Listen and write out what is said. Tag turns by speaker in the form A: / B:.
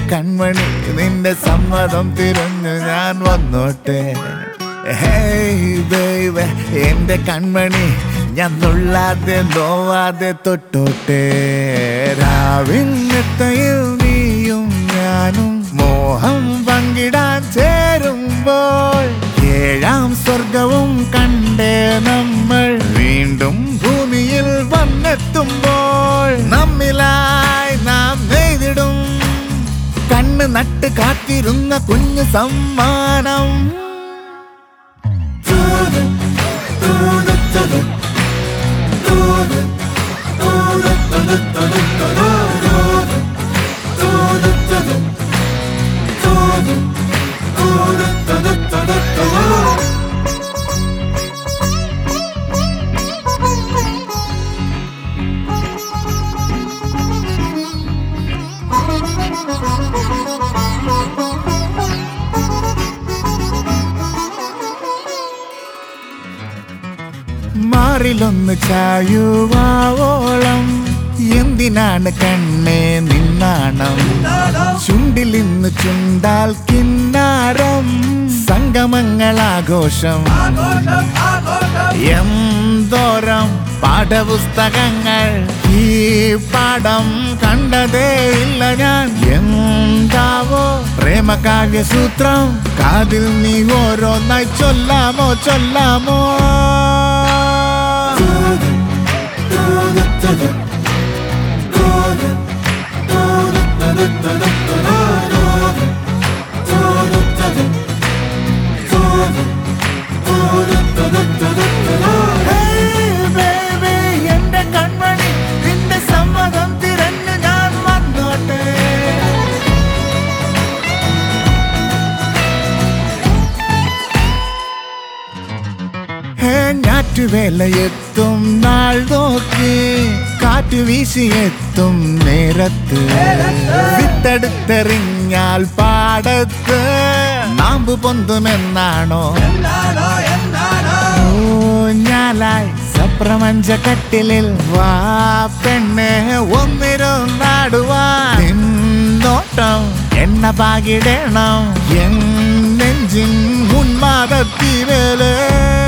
A: കൺമണി നിന്റെ സമ്മതം തിരഞ്ഞു ഞാൻ വന്നോട്ടെ ഹേയ് ബേബേ എന്റെ കൺമണി ഞാൻ നുള്ളാതെ നോവാതെ തൊട്ടോട്ടെ രാവിന്നത്തയിൽ നീയും ഞാനും മോഹം പങ്കിടാൻ ചേരുമ്പോൾ ഏഴാം സ്വർഗവും കണ്ടേ നമ്മൾ വീണ്ടും ഭൂമിയിൽ വന്നെത്തുമ്പോൾ നമ്മിലായി നാം നെയ്തിടും കണ്ണ് നട്ട് കാത്തിരുന്ന കുഞ്ഞു സമ്മാനം മാറിലൊന്ന് ചായുവാവോളം എന്തിനാണ് കണ്ണേ നിന്നാണം ചുണ്ടിൽ ഇന്ന് ചുണ്ടാൽ കിന്നാരം സംഗമങ്ങളാഘോഷം എന്തോരം പാഠപുസ്തകങ്ങൾ ഈ പാഠം കണ്ടതേ ഇല്ല ഞാൻ എന്താവോ പ്രേമകാവ്യ സൂത്രം കാതിൽ നീ ഓരോന്നായി ചൊല്ലാമോ ചൊല്ലാമോ Hey baby, എന്റെ കൺമണി നിന്റെ സമ്മതം തിരഞ്ഞു ഞാൻ വന്നോട്ടെ ഹേ ഞാറ്റുവേല എത്തും നാൾ നോക്കി കാറ്റ് വീശി എത്തും നേരത്ത് വിത്തെടുത്തെറിഞ്ഞാൽ പാടത്ത് നാമ്പ് പൊന്തുമെന്നാണോ ഊഞ്ഞാലായി സപ്രമഞ്ച കട്ടിലിൽ വാ പെണ്ണെ ഒന്നിരുന്നാടുവാൻ നിന്നോട്ടം എണ്ണ പാകിടണം എൻ നെഞ്ചിൻ ഉന്മാദത്തിവേലേ